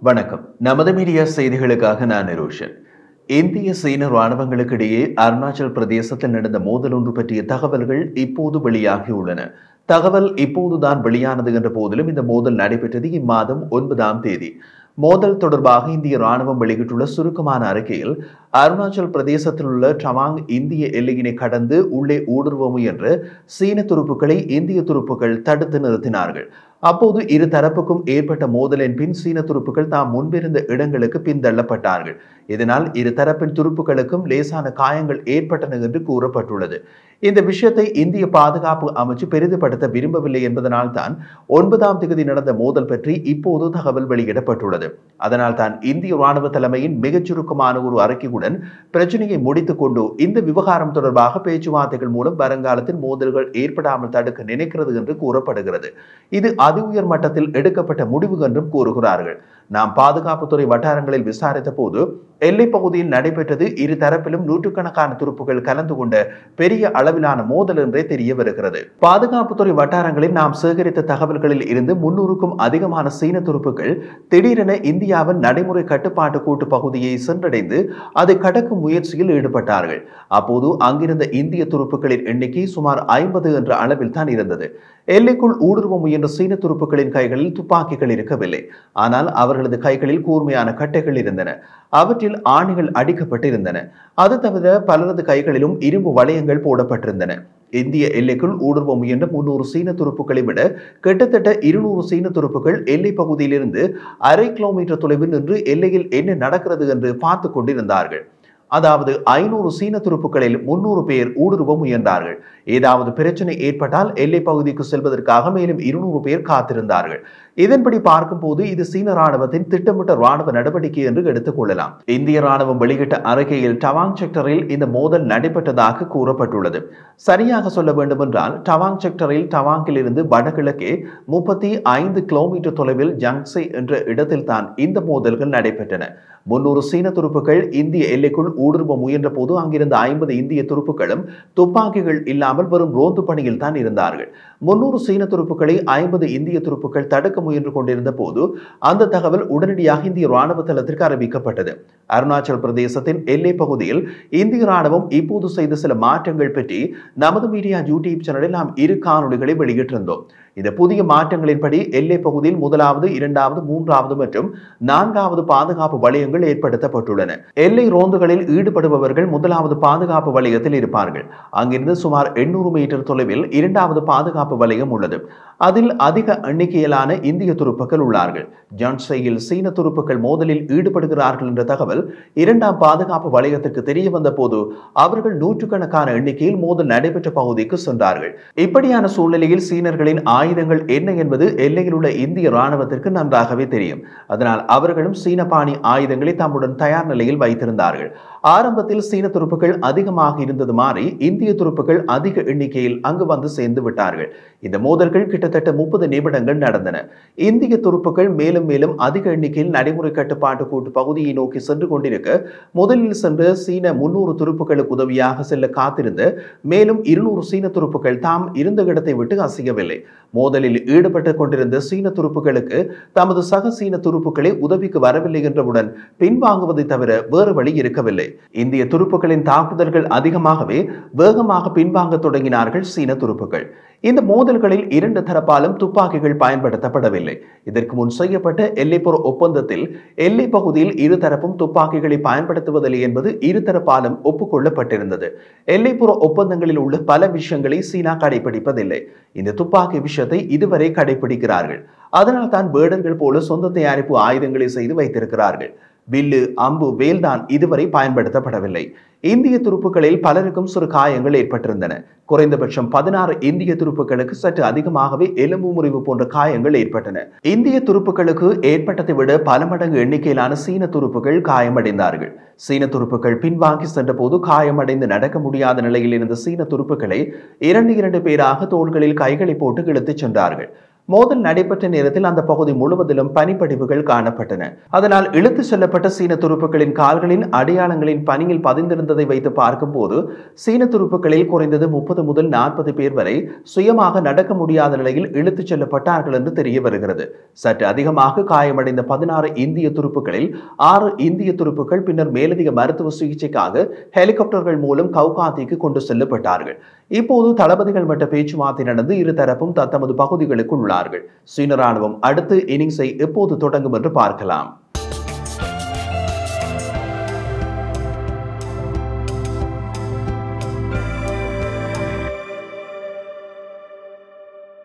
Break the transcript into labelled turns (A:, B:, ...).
A: வணக்கம் நமது மீடியா செய்திகளுக்காக நான் நிரோஷன் இந்திய சீன ராணுவங்களுக்கிடையே அருணாச்சல் பிரதேசத்தில் நடந்த மோதல் ஒன்று பற்றிய தகவல்கள் இப்போது வெளியாகியுள்ளன தகவல் இப்போதுதான் வெளியானது என்ற போதிலும் இந்த மோதல் நடைபெற்றது இம்மாதம் ஒன்பதாம் தேதி மோதல் தொடர்பாக இந்திய ராணுவம் வெளியிட்டுள்ள சுருக்கமான அறிக்கையில் அருணாச்சல் பிரதேசத்தில் உள்ள டமாங் இந்திய எல்லையினை கடந்து உள்ளே ஊடுருவ என்று சீன துருப்புக்களை இந்திய துருப்புக்கள் தடுத்து நிறுத்தினார்கள் அப்போது இரு தரப்புக்கும் ஏற்பட்ட மோதலின் பின் சீன துருப்புக்கள் தாம் முன்பிருந்த இடங்களுக்கு பின்தள்ளப்பட்டார்கள் இதனால் இரு தரப்பின் துருப்புகளுக்கும் லேசான காயங்கள் ஏற்பட்டன என்று கூறப்பட்டுள்ளது இந்த விஷயத்தை இந்திய பாதுகாப்பு அமைச்சு பெரிதுபடுத்த விரும்பவில்லை என்பதனால் தான் ஒன்பதாம் தேதி நடந்த மோதல் பற்றி இப்போது தகவல் வெளியிடப்பட்டுள்ளது அதனால் தான் இந்திய ராணுவ தலைமையின் மிகச் சுருக்கமான ஒரு அறிக்கையுடன் பிரச்சனையை முடித்துக் கொண்டு இந்த விவகாரம் தொடர்பாக பேச்சுவார்த்தைகள் மூலம் வருங்காலத்தில் மோதல்கள் ஏற்படாமல் தடுக்க நினைக்கிறது என்று கூறப்படுகிறது இது அதி உயர் மட்டத்தில் எடுக்கப்பட்ட முடிவு என்றும் கூறுகிறார்கள் நாம் பாதுகாப்புத்துறை வட்டாரங்களில் விசாரித்த போது எல்லை பகுதியில் நடைபெற்றது இரு தரப்பிலும் நூற்றுக்கணக்கான துருப்புகள் கலந்து கொண்ட பெரிய அளவிலான மோதல் என்றே தெரிய வருகிறது பாதுகாப்புத்துறை வட்டாரங்களில் நாம் சேகரித்த தகவல்களில் இருந்து முன்னூறுக்கும் அதிகமான சீன துருப்புகள் திடீரென இந்தியாவின் நடைமுறை கட்டுப்பாட்டு கூட்டு பகுதியை சென்றடைந்து அதை கடக்கும் முயற்சியில் ஈடுபட்டார்கள் அப்போது அங்கிருந்த இந்திய துருப்புகளின் எண்ணிக்கை சுமார் ஐம்பது என்ற அளவில் தான் இருந்தது எல்லைக்குள் ஊடுருவ முயன்ற சீன துருப்புகளின் கைகளில் துப்பாக்கிகள் இருக்கவில்லை ஆனால் அவர்களது கைகளில் கூர்மையான கட்டைகள் இருந்தன அவற்றில் ஆணிகள் அடிக்கப்பட்டிருந்தன அது தவிர பலரது கைகளிலும் இரும்பு வளையங்கள் போடப்பட்டிருந்தன இந்திய எல்லைக்குள் ஊடுருவ முயன்ற முன்னூறு சீன துருப்புக்களை விட கிட்டத்தட்ட இருநூறு சீன துருப்புகள் எல்லை பகுதியிலிருந்து அரை கிலோமீட்டர் தொலைவில் நின்று எல்லையில் என்ன நடக்கிறது என்று பார்த்து கொண்டிருந்தார்கள் அதாவது ஐநூறு சீன துருப்புகளில் முன்னூறு பேர் ஊடுருவ முயன்றார்கள் ஏதாவது பிரச்சனை ஏற்பட்டால் எல்லை பகுதிக்கு செல்வதற்காக மேலும் இருநூறு பேர் காத்திருந்தார்கள் இதன்படி பார்க்கும்போது இது சீன ராணுவத்தின் திட்டமிட்ட ராணுவ நடவடிக்கை என்று எடுத்துக் கொள்ளலாம் இந்திய ராணுவம் வெளியிட்ட அறிக்கையில் டவாங் செக்டரில் இந்த மோதல் நடைபெற்றதாக கூறப்பட்டுள்ளது சரியாக சொல்ல வேண்டுமென்றால் டவாங் செக்டரில் டவாங்கில் இருந்து வடகிழக்கே முப்பத்தி ஐந்து கிலோமீட்டர் தொலைவில் ஜங்ஸை என்ற இடத்தில் தான் இந்த மோதல்கள் நடைபெற்றன முன்னூறு சீன துருப்புகள் இந்திய எல்லைக்குள் ஊடுருவ முயன்ற போது அங்கிருந்த ஐம்பது இந்திய துருப்புகளும் துப்பாக்கிகள் இல்லாமல் வெறும் ரோந்து பணியில் தான் இருந்தார்கள் முன்னூறு சீன துருப்புகளை ஐம்பது இந்திய துருப்புகள் தடுக்க முயன்று கொண்டிருந்த போது அந்த தகவல் உடனடியாக இந்திய ராணுவ தளத்திற்கு அறிவிக்கப்பட்டது அருணாச்சல் பிரதேசத்தின் எல்லை பகுதியில் இந்திய ராணுவம் இப்போது செய்த சில மாற்றங்கள் பற்றி நமது மீடியா யூடியூப் சேனலில் நாம் இரு காணொலிகளை வெளியிட்டிருந்தோம் இந்த புதிய மாற்றங்களின்படி எல்லை பகுதியில் முதலாவது இரண்டாவது மூன்றாவது மற்றும் நான்காவது பாதுகாப்பு வளையங்கள் ஏற்படுத்தப்பட்டுள்ளன எல்லை ரோந்துகளில் ஈடுபடுபவர்கள் முதலாவது பாதுகாப்பு வளையத்தில் இருப்பார்கள் அங்கிருந்து சுமார் எண்ணூறு மீட்டர் தொலைவில் இரண்டாவது பாதுகாப்பு வளையம் உள்ளது அதில் அதிக எண்ணிக்கையிலான இந்திய துருப்புக்கள் உள்ளார்கள் ஜான்சையில் சீன துருப்புக்கள் மோதலில் ஈடுபடுகிறார்கள் என்ற தகவல் இரண்டாம் பாதுகாப்பு வளையத்திற்கு தெரிய வந்த போது அவர்கள் நூற்றுக்கணக்கான எண்ணிக்கையில் மோதல் நடைபெற்ற பகுதிக்கு சென்றார்கள் இப்படியான சூழ்நிலையில் சீனர்களின் ஆயுதங்கள் என்ன என்பது எல்லையில் உள்ள இந்திய ராணுவத்திற்கு நன்றாகவே தெரியும் அதனால் அவர்களும் சீன பாணி ஆயுதங்களை தம்முடன் தயார் நிலையில் வைத்திருந்தார்கள் ஆரம்பத்தில் சீன துருப்புகள் அதிகமாக இருந்தது மாறி இந்திய துருப்புகள் அதிக எண்ணிக்கையில் அங்கு வந்து சேர்ந்து விட்டார்கள் இந்த மோதல்கள் கிட்டத்தட்ட முப்பது நிமிடங்கள் நடந்தன இந்திய துருப்புகள் மேலும் மேலும் அதிக எண்ணிக்கையில் நடைமுறை கட்டுப்பாட்டு கூட்டு பகுதியை நோக்கி சென்று கொண்டிருக்க முதலில் சென்ற சீன முன்னூறு துருப்புகளுக்கு உதவியாக செல்ல காத்திருந்த மேலும் இருநூறு சீன துருப்புகள் தாம் இருந்த இடத்தை விட்டு அசையவில்லை மோதலில் ஈடுபட்டு கொண்டிருந்த சீன துருப்புகளுக்கு தமது சக சீன துருப்புகளை உதவிக்கு வரவில்லை என்றவுடன் பின்வாங்குவதை தவிர வேறு வழி இருக்கவில்லை இந்திய துருப்புகளின் தாக்குதல்கள் அதிகமாகவே வேகமாக பின்வாங்க தொடங்கினார்கள் சீன துருப்புகள் இந்த மோதல்களில் இரண்டு தரப்பாலும் துப்பாக்கிகள் பயன்படுத்தப்படவில்லை இதற்கு முன் செய்யப்பட்ட எல்லைப்புற ஒப்பந்தத்தில் எல்லை பகுதியில் இருதரப்பும் துப்பாக்கிகளை பயன்படுத்துவதில்லை என்பது இருதரப்பாலும் ஒப்புக்கொள்ளப்பட்டிருந்தது எல்லைப்புற ஒப்பந்தங்களில் உள்ள பல விஷயங்களை சீனா கடைபிடிப்பதில்லை இந்த துப்பாக்கி விஷயத்தை இதுவரை கடைபிடிக்கிறார்கள் அதனால் தான் பேடர்கள் போல சொந்த தயாரிப்பு ஆயுதங்களை செய்து வைத்திருக்கிறார்கள் வில்லு அம்பு வேல்தான் இதுவரை பயன்படுத்தப்படவில்லை இந்திய துருப்புகளில் பலருக்கும் சிறு காயங்கள் ஏற்பட்டிருந்தன குறைந்தபட்சம் பதினாறு இந்திய துருப்புகளுக்கு சற்று அதிகமாகவே எலும்பு முறிவு போன்ற காயங்கள் ஏற்பட்டன இந்திய துருப்புகளுக்கு ஏற்பட்டதை விட பல மடங்கு எண்ணிக்கையிலான சீன துருப்புகள் காயமடைந்தார்கள் சீன துருப்புகள் பின்வாங்கி சென்றபோது காயமடைந்து நடக்க முடியாத நிலையில் இருந்த சீன துருப்புகளை இரண்டு இரண்டு பேராக தோள்களில் கைகளை போட்டு இழுத்துச் சென்றார்கள் மோதல் நடைபெற்ற நேரத்தில் அந்த பகுதி முழுவதிலும் பனிப்படிவுகள் காணப்பட்டன அதனால் இழுத்து செல்லப்பட்ட சீன துருப்புக்களின் கால்களின் அடையாளங்களின் பனியில் பதிந்திருந்ததை வைத்து பார்க்கும்போது சீன துருப்புக்களில் குறைந்தது முப்பது முதல் நாற்பது பேர் வரை சுயமாக நடக்க முடியாத நிலையில் இழுத்துச் செல்லப்பட்டார்கள் என்று தெரிய வருகிறது சற்று அதிகமாக காயமடைந்த பதினாறு இந்திய துருப்புக்களில் ஆறு இந்திய துருப்புக்கள் பின்னர் மேலதிக மருத்துவ சிகிச்சைக்காக ஹெலிகாப்டர்கள் மூலம் கவுகாத்திக்கு கொண்டு செல்லப்பட்டார்கள் இப்போது தளபதிகள் மட்ட பேச்சுவார்த்தை நடந்து இருதரப்பும் தத்தமது பகுதிகளுக்கு உள்ளார்கள் சீன ராணுவம் அடுத்து இன்னிங்ஸை எப்போது தொடங்கும் என்று பார்க்கலாம்